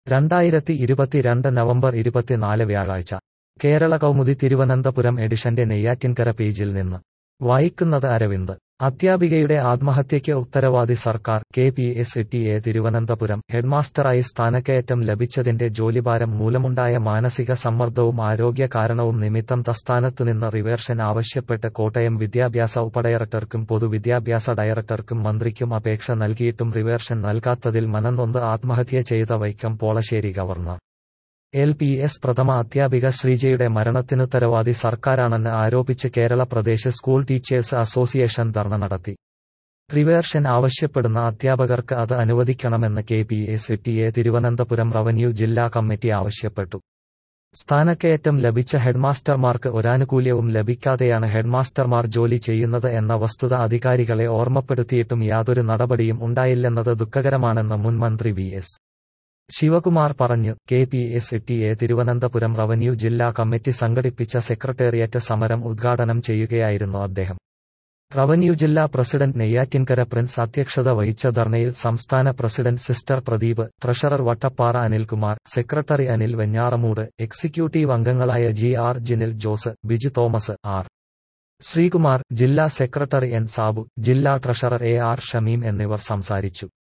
രണ്ടായിരത്തി ഇരുപത്തിരണ്ട് നവംബർ ഇരുപത്തിനാല് വ്യാഴാഴ്ച കേരള കൗമുദി തിരുവനന്തപുരം എഡിഷന്റെ നെയ്യാറ്റിൻകര പേജിൽ നിന്ന് വായിക്കുന്നത് അരവിന്ദ് അധ്യാപികയുടെ ആത്മഹത്യയ്ക്ക് ഉത്തരവാദി സർക്കാർ K P S T A Thiruvananthapuram ഹെഡ്മാസ്റ്ററായി സ്ഥാനക്കയറ്റം ലഭിച്ചതിന്റെ ജോലിഭാരം മൂലമുണ്ടായ മാനസിക സമ്മർദ്ദവും ആരോഗ്യ കാരണവും നിമിത്തം തസ്ഥാനത്തുനിന്ന് റിവേർഷൻ ആവശ്യപ്പെട്ട് കോട്ടയം വിദ്യാഭ്യാസ ഉപഡയറക്ടർക്കും പൊതുവിദ്യാഭ്യാസ ഡയറക്ടർക്കും മന്ത്രിക്കും അപേക്ഷ നൽകിയിട്ടും റിവേർഷൻ നൽകാത്തതിൽ മനംനൊന്ത് ആത്മഹത്യ ചെയ്ത Vaikom Polassery governor L P S പ്രഥമ അധ്യാപിക ശ്രീജയുടെ മരണത്തിനുത്തരവാദി സർക്കാരാണെന്ന് ആരോപിച്ച് Kerala Pradesh school teachers association dharna നടത്തി റിവേർഷൻ ആവശ്യപ്പെടുന്ന അധ്യാപകർക്ക് അത് അനുവദിക്കണമെന്ന് K P S T A Thiruvananthapuram revenue ജില്ലാ കമ്മിറ്റി ആവശ്യപ്പെട്ടു സ്ഥാനക്കയറ്റം ലഭിച്ച ഹെഡ്മാസ്റ്റർമാർക്ക് ഒരാനുകൂല്യവും ലഭിക്കാതെയാണ് ഹെഡ്മാസ്റ്റർമാർ ജോലി ചെയ്യുന്നത് എന്ന വസ്തുത അധികാരികളെ ഓർമ്മപ്പെടുത്തിയിട്ടും യാതൊരു നടപടിയും ഉണ്ടായില്ലെന്നത് ദുഃഖകരമാണെന്ന് മുൻ മന്ത്രി വി എസ് ശിവകുമാർ പറഞ്ഞു K P S T A Thiruvananthapuram revenue ജില്ലാ കമ്മിറ്റി സംഘടിപ്പിച്ച സെക്രട്ടേറിയറ്റ് സമരം ഉദ്ഘാടനം ചെയ്യുകയായിരുന്നു അദ്ദേഹം റവന്യൂ ജില്ലാ പ്രസിഡന്റ് നെയ്യാറ്റിൻകര പ്രിൻസ് അധ്യക്ഷത വഹിച്ച ധർണയിൽ സംസ്ഥാന president sister Pradeep treasurer Vattappara Anilkumar secretary Anil Venjaramoodu executive അംഗങ്ങളായ G R Jinil Jose Biju Thomas R Sreekumar ജില്ലാ സെക്രട്ടറി എൻ സാബു ജില്ലാ ട്രഷറർ എ ആർ ഷമീം എന്നിവർ സംസാരിച്ചു